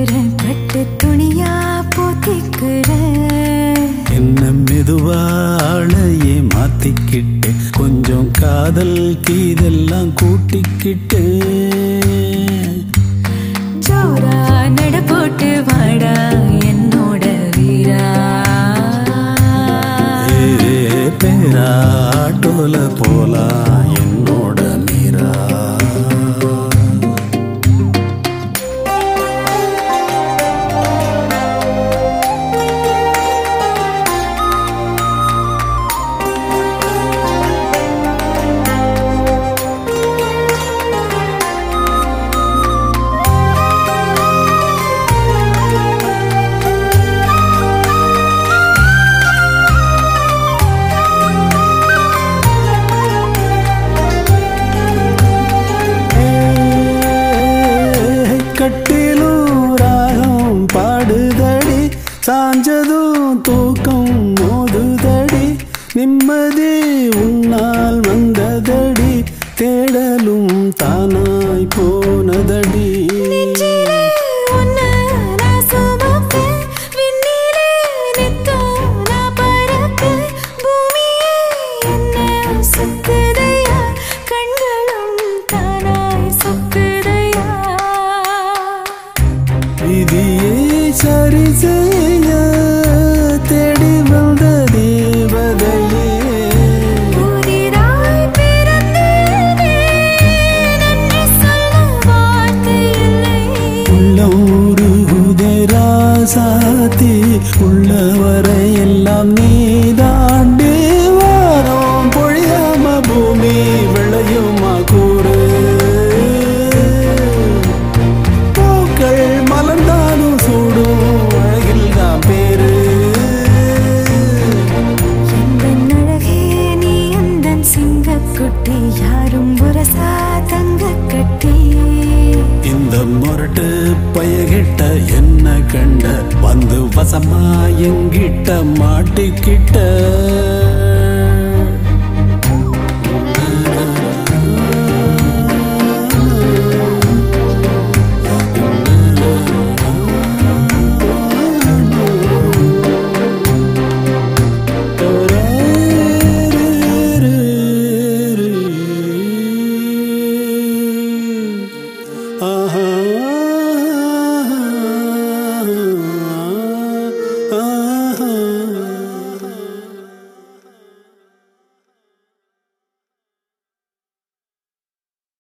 போத்திக்கிறேன் கட்டு துணியா போத்திக்கிறேன் என்ன மெதுவாழையே மாத்திக்கிட்டு கொஞ்சம் காதல் கீதெல்லாம் கூட்டிக்கிட்டு ஜோரா நட போட்டு வாடா என்னோட வீரா ஏ பேராட்டோல போலாம் என்னோட மீரா கட்டிலும் ராகம் பாடுதடி சாஞ்சதும் தூக்கம் மோதுதடி நிம்மதி உன்னால் வந்ததடி தேடலும் தானாய் போனதடி நெஞ்சிலே உன்னை நான் சுமப்பேன். விண்ணிலே நித்தம் நான் பறப்பேன். பூமியே என்னை சுத்துதையா, கண்களும் தானாய் சொக்குதையா. விதியை சரி செய்ய தேடி வந்த தேவதையே புதிதாய் பிறந்தேனே, நன்றி சொல்ல வார்த்தை இல்லை. உள்ளூரு ராசாத்தி உள்ளவரை எல்லாம் நீ தாண்டி வாரம் பொழியாம பூமி விளையுமா கூறு பூக்கள் மலர்ந்தாலும் சூடும் அழகில் தான் பேரு எந்தன் அழகே நீ எந்தன் சிங்கக்குட்டி யாரும் உரசா தங்கக் கட்டி இந்த முரட்டு பயகிட்ட என்ன கண்ட வந்து வசமா எங்கிட்ட மாட்டிக்கிட்ட